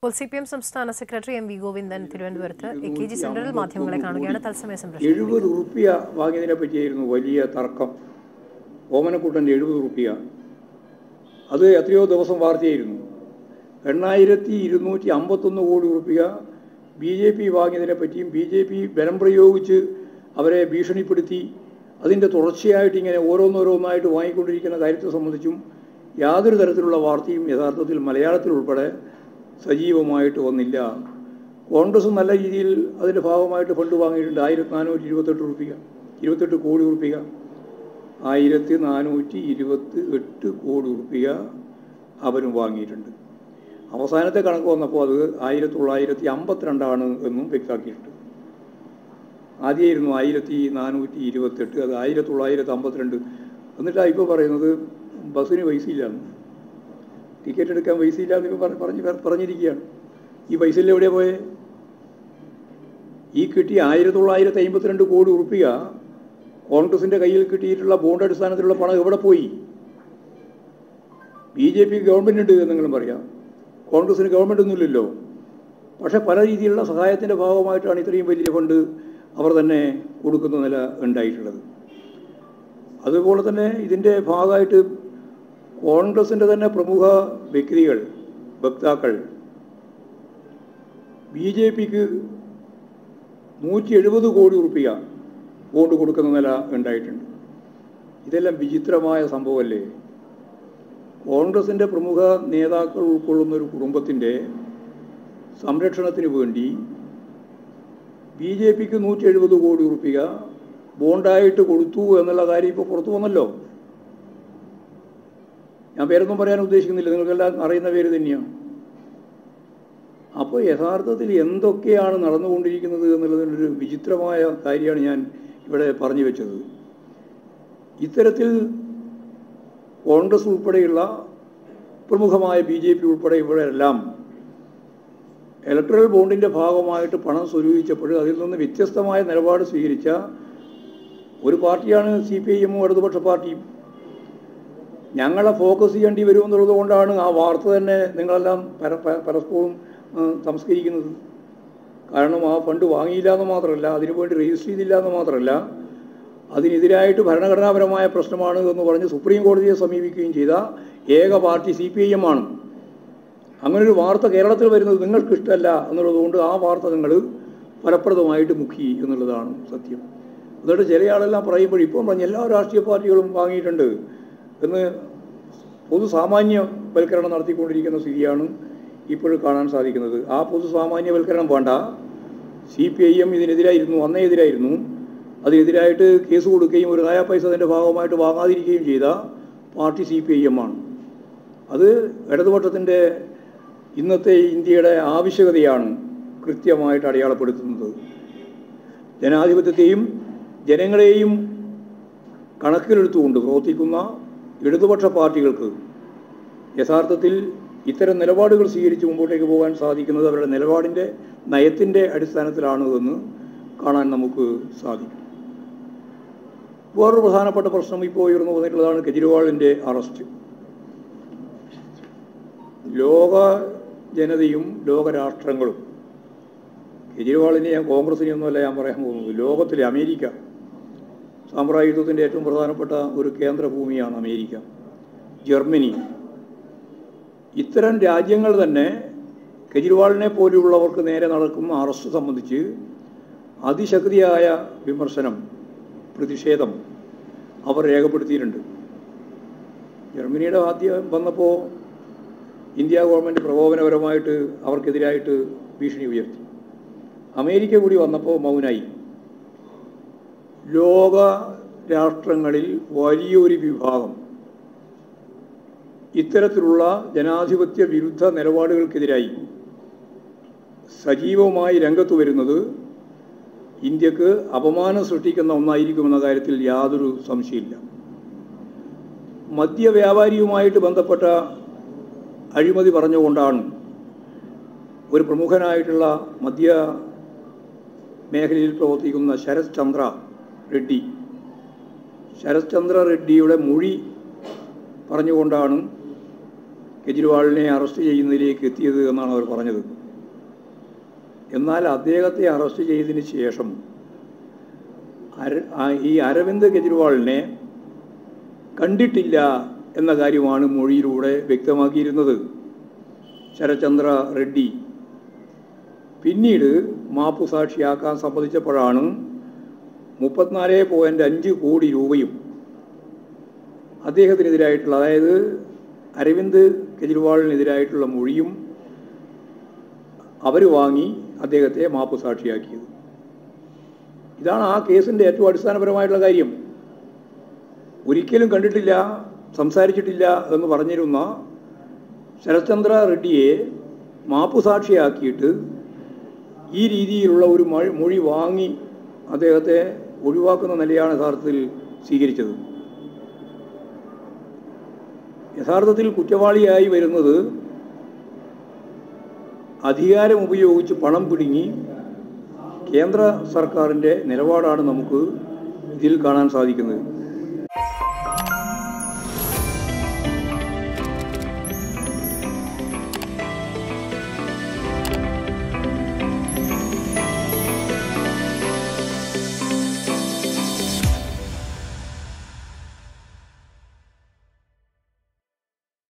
ഇപ്പോൾ C P M സംസ്ഥാന secretary M V Govindan തിരുവനന്തപുരത്ത് എ കെ ജി സെന്ററിൽ മാധ്യമങ്ങളെ കാണുകയാണ് തത്സമയ സംപ്രേഷണം എഴുപത് ഉറുപ്പിയ വാങ്ങിയതിനെ പറ്റിയായിരുന്നു വലിയ തർക്കം ഓമനക്കുട്ടൻ്റെ എഴുപത് ഉറുപ്പിയ അത് എത്രയോ ദിവസം വാർത്തയായിരുന്നു എണ്ണായിരത്തി ഇരുന്നൂറ്റി അമ്പത്തൊന്ന് കോടി ഉറുപ്പിക ബി ജെ പി വാങ്ങിയതിനെ പറ്റിയും ബി ജെ പി ബലം പ്രയോഗിച്ച് അവരെ ഭീഷണിപ്പെടുത്തി അതിൻ്റെ തുടർച്ചയായിട്ട് ഇങ്ങനെ ഓരോന്നോരോന്നായിട്ട് വാങ്ങിക്കൊണ്ടിരിക്കുന്ന കാര്യത്തെ സംബന്ധിച്ചും യാതൊരു തരത്തിലുള്ള വാർത്തയും യഥാർത്ഥത്തിൽ മലയാളത്തിൽ ഉൾപ്പെടെ സജീവമായിട്ട് വന്നില്ല കോൺഗ്രസ് നല്ല രീതിയിൽ അതിൻ്റെ ഭാഗമായിട്ട് ഫണ്ട് വാങ്ങിയിട്ടുണ്ട് ആയിരത്തി നാനൂറ്റി ഇരുപത്തെട്ട് ഉറുപ്പിക ഇരുപത്തെട്ട് കോടി ഉറുപ്പിക ആയിരത്തി നാനൂറ്റി ഇരുപത്തി എട്ട് കോടി ഉറുപ്പിക അവരും വാങ്ങിയിട്ടുണ്ട് അവസാനത്തെ കണക്ക് വന്നപ്പോൾ അത് ആയിരത്തി തൊള്ളായിരത്തി അമ്പത്തിരണ്ടാണ് എന്നും വ്യക്തമാക്കിയിട്ടുണ്ട് ആദ്യമായിരുന്നു ആയിരത്തി നാനൂറ്റി ഇരുപത്തെട്ട് അത് ആയിരത്തി തൊള്ളായിരത്തി അമ്പത്തിരണ്ട് എന്നിട്ടാണ് ഇപ്പോൾ പറയുന്നത് ബസ്സിന് പൈസയില്ലാന്ന് ടിക്കറ്റ് എടുക്കാൻ പൈസയില്ലാന്ന് ഇപ്പോൾ പറഞ്ഞ് പറഞ്ഞ് പറഞ്ഞിരിക്കുകയാണ് ഈ പൈസയിൽ എവിടെയാണ് പോയത് ഈ കിട്ടിയ ആയിരത്തി തൊള്ളായിരത്തി അമ്പത്തിരണ്ട് കോടി ഉറുപ്പിക കോൺഗ്രസിൻ്റെ കയ്യിൽ കിട്ടിയിട്ടുള്ള ബോണ്ട് അടിസ്ഥാനത്തിലുള്ള പണം എവിടെ പോയി ബി ജെ പി ഗവൺമെൻറ് ഉണ്ട് എന്നെങ്കിലും പറയാം കോൺഗ്രസിന് ഗവൺമെൻറ് ഒന്നുമില്ലല്ലോ പക്ഷേ പല രീതിയിലുള്ള സഹായത്തിൻ്റെ ഭാഗമായിട്ടാണ് ഇത്രയും വലിയ ഫണ്ട് അവർ തന്നെ കൊടുക്കുന്ന നില ഉണ്ടായിട്ടുള്ളത് അതുപോലെ തന്നെ ഇതിൻ്റെ ഭാഗമായിട്ട് കോൺഗ്രസിൻ്റെ തന്നെ പ്രമുഖ വ്യക്തികൾ വക്താക്കൾ ബി ജെ പിക്ക് നൂറ്റി എഴുപത് കോടി ഉറുപ്പിക ബോണ്ട് കൊടുക്കുന്ന നില ഉണ്ടായിട്ടുണ്ട് ഇതെല്ലാം വിചിത്രമായ സംഭവമല്ലേ കോൺഗ്രസിൻ്റെ പ്രമുഖ നേതാക്കൾ ഉൾക്കൊള്ളുന്ന ഒരു കുടുംബത്തിൻ്റെ സംരക്ഷണത്തിന് വേണ്ടി ബി ജെ പിക്ക് നൂറ്റി എഴുപത് കോടി ഉറുപ്പിക ബോണ്ടായിട്ട് കൊടുത്തു എന്നുള്ള കാര്യം ഇപ്പോൾ പുറത്തു വന്നല്ലോ ഞാൻ പേരൊന്നും പറയാൻ ഉദ്ദേശിക്കുന്നില്ല നിങ്ങൾക്കെല്ലാം അറിയുന്ന പേര് തന്നെയാണ് അപ്പോൾ യഥാർത്ഥത്തിൽ എന്തൊക്കെയാണ് നടന്നുകൊണ്ടിരിക്കുന്നത് എന്നുള്ളതിനൊരു വിചിത്രമായ കാര്യമാണ് ഞാൻ ഇവിടെ പറഞ്ഞു വെച്ചത് ഇത്തരത്തിൽ കോൺഗ്രസ് ഉൾപ്പെടെയുള്ള പ്രമുഖമായ ബി ജെ പി ഉൾപ്പെടെ ഇവിടെയെല്ലാം ഇലക്ട്രൽ ബോണ്ടിൻ്റെ ഭാഗമായിട്ട് പണം സ്വരൂപിച്ചപ്പോൾ അതിൽ നിന്ന് വ്യത്യസ്തമായ നിലപാട് സ്വീകരിച്ച ഒരു പാർട്ടിയാണ് സി പി ഐ എമ്മും ഇടതുപക്ഷ പാർട്ടിയും ഞങ്ങളെ ഫോക്കസ് ചെയ്യേണ്ടി വരുമെന്നുള്ളത് കൊണ്ടാണ് ആ വാർത്ത തന്നെ നിങ്ങളെല്ലാം പര പ- പരസ്പരവും ആ, സംസ്കരിക്കുന്നത് കാരണം ആ ഫണ്ട് വാങ്ങിയില്ല എന്ന് മാത്രമല്ല അതിനുവേണ്ടി രജിസ്റ്റർ ചെയ്തില്ല എന്ന് മാത്രമല്ല അതിനെതിരായിട്ട് ഭരണഘടനാപരമായ പ്രശ്നമാണ് എന്ന് പറഞ്ഞ് സുപ്രീം കോടതിയെ സമീപിക്കുകയും ചെയ്ത ഏക party C P I M ആണ് അങ്ങനൊരു വാർത്ത കേരളത്തിൽ വരുന്നത് നിങ്ങൾക്ക് ഇഷ്ടമല്ല എന്നുള്ളതുകൊണ്ട് ആ വാർത്ത നിങ്ങൾ ഫലപ്രദമായിട്ട് മുക്കി എന്നുള്ളതാണ് സത്യം എന്നിട്ട് ചില ആളെല്ലാം പറയുമ്പോൾ ഇപ്പം പറഞ്ഞ എല്ലാ രാഷ്ട്രീയ പാർട്ടികളും വാങ്ങിയിട്ടുണ്ട് എന്ന് പൊതു സാമാന്യവൽക്കരണം നടത്തിക്കൊണ്ടിരിക്കുന്ന സ്ഥിതിയാണ് ഇപ്പോഴും കാണാൻ സാധിക്കുന്നത് ആ പൊതു സാമാന്യവൽക്കരണം വേണ്ട സി പി ഐ എം ഇതിനെതിരായിരുന്നു അന്നേ എതിരായിരുന്നു അതിനെതിരായിട്ട് കേസ് കൊടുക്കുകയും ഒരു നയ പൈസ അതിൻ്റെ ഭാഗമായിട്ട് വാങ്ങാതിരിക്കുകയും ചെയ്ത party C P I M ആണ് അത് ഇടതുപക്ഷത്തിൻ്റെ ഇന്നത്തെ ഇന്ത്യയുടെ ആവശ്യകതയാണ് കൃത്യമായിട്ട് അടയാളപ്പെടുത്തുന്നത് ജനാധിപത്യത്തെയും ജനങ്ങളെയും കണക്കിലെടുത്തുകൊണ്ട് പ്രവർത്തിക്കുന്ന ഇടതുപക്ഷ പാർട്ടികൾക്ക് യഥാർത്ഥത്തിൽ ഇത്തരം നിലപാടുകൾ സ്വീകരിച്ച് മുമ്പോട്ടേക്ക് പോകാൻ സാധിക്കുന്നത് അവരുടെ നിലപാടിൻ്റെ നയത്തിൻ്റെ അടിസ്ഥാനത്തിലാണ് എന്ന് കാണാൻ നമുക്ക് സാധിക്കും വേറൊരു പ്രധാനപ്പെട്ട പ്രശ്നം ഇപ്പോൾ ഉയർന്നു വന്നിട്ടുള്ളതാണ് കെജ്രിവാളിൻ്റെ അറസ്റ്റ് ലോക ജനതയും ലോകരാഷ്ട്രങ്ങളും കെജ്രിവാളിനെ ഞാൻ കോൺഗ്രസിനെയൊന്നുമല്ല ഞാൻ പറയാൻ പോകുന്നത് ലോകത്തിലെ അമേരിക്ക സാമ്രാജ്യത്വത്തിൻ്റെ ഏറ്റവും പ്രധാനപ്പെട്ട ഒരു കേന്ദ്ര ഭൂമിയാണ് അമേരിക്ക ജർമ്മനി ഇത്തരം രാജ്യങ്ങൾ തന്നെ കെജ്രിവാളിനെ പോലെയുള്ളവർക്ക് നേരെ നടക്കുന്ന അറസ്റ്റ് സംബന്ധിച്ച് അതിശക്തിയായ വിമർശനം പ്രതിഷേധം അവർ രേഖപ്പെടുത്തിയിട്ടുണ്ട് ജർമ്മനിയുടെ ആദ്യം വന്നപ്പോൾ ഇന്ത്യ ഗവൺമെൻറ് പ്രകോപനപരമായിട്ട് അവർക്കെതിരായിട്ട് ഭീഷണി ഉയർത്തി അമേരിക്ക കൂടി വന്നപ്പോൾ മൗനായി ലോക രാഷ്ട്രങ്ങളിൽ വലിയൊരു വിഭാഗം ഇത്തരത്തിലുള്ള ജനാധിപത്യ വിരുദ്ധ നിലപാടുകൾക്കെതിരായി സജീവമായി രംഗത്ത് വരുന്നത് ഇന്ത്യക്ക് അപമാനം സൃഷ്ടിക്കുന്ന ഒന്നായിരിക്കുമെന്ന കാര്യത്തിൽ യാതൊരു സംശയമില്ല മദ്യവ്യാപാരിയുമായിട്ട് ബന്ധപ്പെട്ട അഴിമതി പറഞ്ഞുകൊണ്ടാണ് ഒരു പ്രമുഖനായിട്ടുള്ള മദ്യ മേഖലയിൽ പ്രവർത്തിക്കുന്ന ശരത് ചന്ദ്ര റെഡ്ഡി ശരത് ചന്ദ്ര റെഡ്ഡിയുടെ മൊഴി പറഞ്ഞുകൊണ്ടാണ് കെജ്രിവാളിനെ അറസ്റ്റ് ചെയ്യുന്നതിലേക്ക് എത്തിയത് എന്നാണ് അവർ പറഞ്ഞത് എന്നാൽ അദ്ദേഹത്തെ അറസ്റ്റ് ചെയ്തതിന് ശേഷം അര ആ- ഈ അരവിന്ദ് കെജ്രിവാളിനെ കണ്ടിട്ടില്ല എന്ന കാര്യമാണ് മൊഴിയിലൂടെ വ്യക്തമാക്കിയിരുന്നത് ശരചന്ദ്ര റെഡ്ഡി പിന്നീട് മാപ്പു സാക്ഷിയാക്കാൻ സമ്മതിച്ചപ്പോഴാണ് മുപ്പത്തിനാല് പോയിൻ്റ് അഞ്ച് കോടി രൂപയും അദ്ദേഹത്തിനെതിരായിട്ടുള്ള അതായത് അരവിന്ദ് കെജ്രിവാളിനെതിരായിട്ടുള്ള മൊഴിയും അവർ വാങ്ങി അദ്ദേഹത്തെ മാപ്പ് സാക്ഷിയാക്കിയത് ഇതാണ് ആ കേസിൻ്റെ ഏറ്റവും അടിസ്ഥാനപരമായിട്ടുള്ള കാര്യം ഒരിക്കലും കണ്ടിട്ടില്ല സംസാരിച്ചിട്ടില്ല എന്ന് പറഞ്ഞിരുന്ന ശരത്ചന്ദ്ര റെഡ്ഡിയെ മാപ്പു സാക്ഷിയാക്കിയിട്ട് ഈ രീതിയിലുള്ള ഒരു മൊഴി മൊഴി വാങ്ങി അദ്ദേഹത്തെ ഒഴിവാക്കുന്ന നിലയാണ് യഥാർത്ഥത്തിൽ സ്വീകരിച്ചത് യഥാർത്ഥത്തിൽ കുറ്റവാളിയായി വരുന്നത് അധികാരം ഉപയോഗിച്ച് പണം പിടുങ്ങി കേന്ദ്ര സർക്കാരിൻ്റെ നിലപാടാണ് നമുക്ക് ഇതിൽ കാണാൻ സാധിക്കുന്നത്